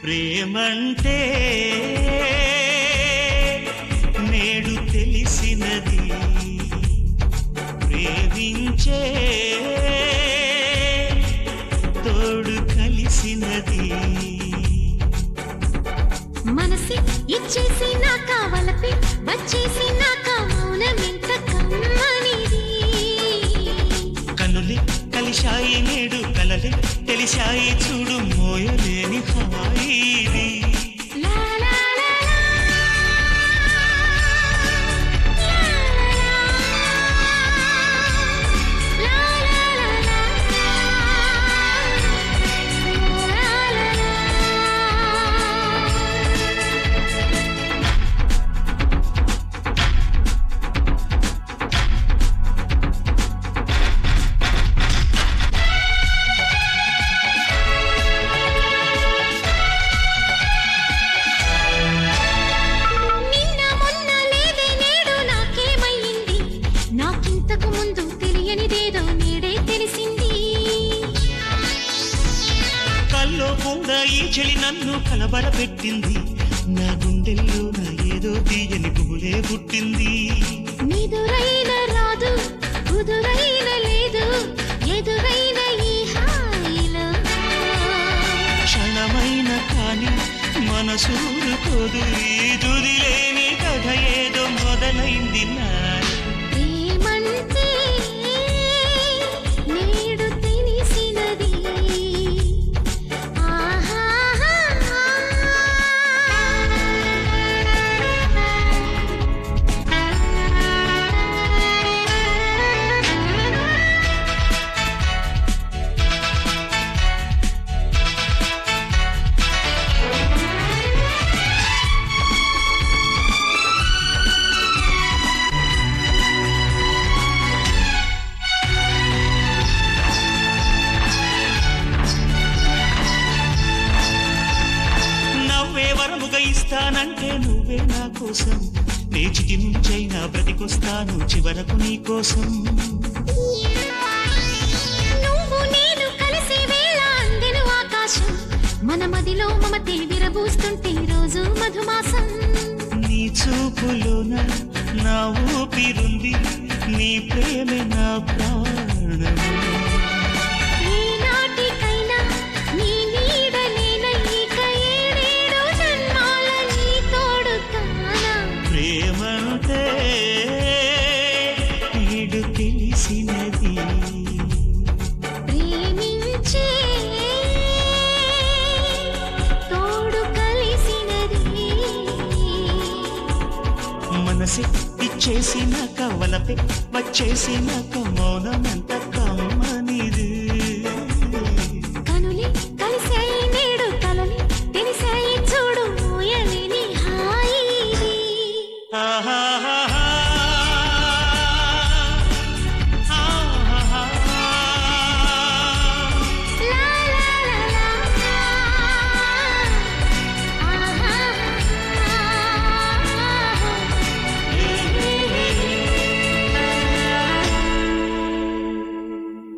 ప్రేమంటే నేడు తెలిసినది ప్రేమించే తోడు కలిసినది మనసి ఇచ్చేసి నా కావలపి వచ్చేసి నా మౌనమెంత కమ్మనిది కనులే కలిశాయి నేడు కలలే తెలిశాయి చూడు మోయలేని హాయిది లా లా లా లా. లా లా లా లా. లా లా లా. నిన్న మొన్న లేదే నేడు నాకేమయ్యింది నాకింతకు ముందు తెలియనిదేదో నేడే తెలిసింది కల్లో కూడా ఈ చెలి నన్ను కలబరపెట్టింది నా గుండెల్లో నా ఏదో తీయని పువ్వులే పుట్టింది నిదురైన రాదు కుదురైన లేదు ఎదురైన ఈ హాయిలో క్షణమైన కాని మనసూరుకోదు ఈ తుదిలేని కథ ఏదో మొదలైంది నా ప్రేమంటే నేడు తెలిసినది నవ్వే వరముగా ఇస్తానంటే నువ్వే నా కోసం నీ చిటి నుంచైనా బ్రతికొస్తాను చివరకు నీ కోసం నువ్వు నేను కలిసే వేళ అందెను ఆకాశం మన మదిలో మమతే విరబూస్తుంటే రోజు మధుమాసం నీ చూపులోన నా ఊపిరుంది నీ ప్రేమే నా ప్రాణము ఈనాటికైనా నీ నీడలేన ఇక ఏడేడు జన్మాల నీ తోడు కానా ప్రేమంటే నేడు తెలిసినది ప్రేమించే తోడు కలిసినది మనసి ఇచ్చేసినాక వలపే వచ్చేసినాక మౌనమంత కమ్మ